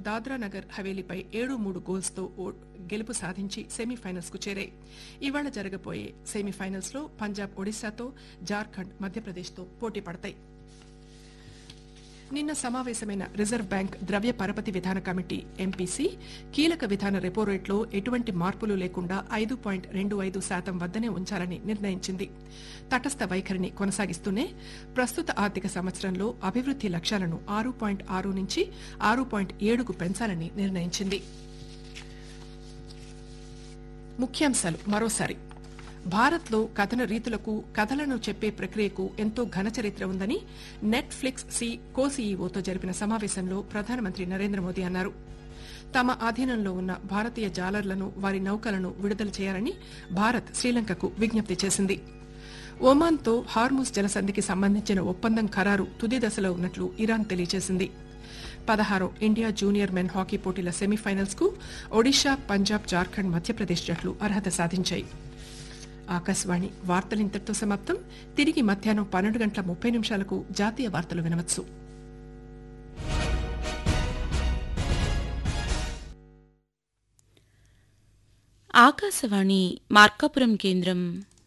దాద్రా నగర్ హవేలీపై ఏడు మూడు గోల్స్తో ఓ- గెలుపు సాధించి సెమీఫైనల్స్ కు చేరాయి ఇవాళ జరగబోయే సెమీఫైనల్స్ లో పంజాబ్ ఒడిశాతో జార్ఖండ్ మధ్యప్రదేశ్తో పోటీ పడతాయి నిన్న సమావేశమైన రిజర్వ్ బ్యాంక్ ద్రవ్య పరపతి విధాన కమిటీ ఎంపీసీ కీలక విధాన రెపో రేట్లో ఎటువంటి మార్పులు లేకుండా ఐదు పాయింట్ రెండు ఐదు శాతం వద్దనే ఉంచాలని నిర్ణయించింది తటస్థ వైఖరిని కొనసాగిస్తూనే ప్రస్తుత ఆర్థిక సంవత్సరంలో అభివృద్ది లక్ష్యాలను ఆరు పాయింట్ ఆరు నుంచి ఆరు పాయింట్ ఏడుకు పెంచాలని నిర్ణయించింది ముఖ్యాంశాలు మరోసారి భారత్లో కథన రీతులకు కథలను చెప్పే ప్రక్రియకు ఎంతో ఘన చరిత్ర ఉందని నెట్ఫ్లిక్స్ సి కో సీఈఓతో జరిపిన సమావేశంలో ప్రధానమంత్రి నరేంద్ర మోదీ అన్నారు తమ ఆధీనంలో ఉన్న భారతీయ జాలర్లను వారి నౌకలను విడుదల చేయాలని భారత్ శ్రీలంకకు విజ్ఞప్తి చేసింది ఒమాన్తో హార్ముస్ జలసంధికి సంబంధించిన ఒప్పందం ఖరారు తుది దశలో ఉన్నట్లు ఇరాన్ తెలియజేసింది పదహారో ఇండియా జూనియర్ మెన్ హాకీ పోటీల సెమీఫైనల్స్ కు ఒడిషా పంజాబ్ జార్ఖండ్ మధ్యప్రదేశ్ జట్లు అర్హత సాధించాయి ఆకాశవాణి వార్తలు ఇంతటితో సమాప్తం తిరిగి మధ్యాహ్నం పన్నెండు గంటల ముప్పై నిమిషాలకు జాతీయ వార్తలు వినవచ్చు ఆకాశవాణి మార్కాపురం కేంద్రం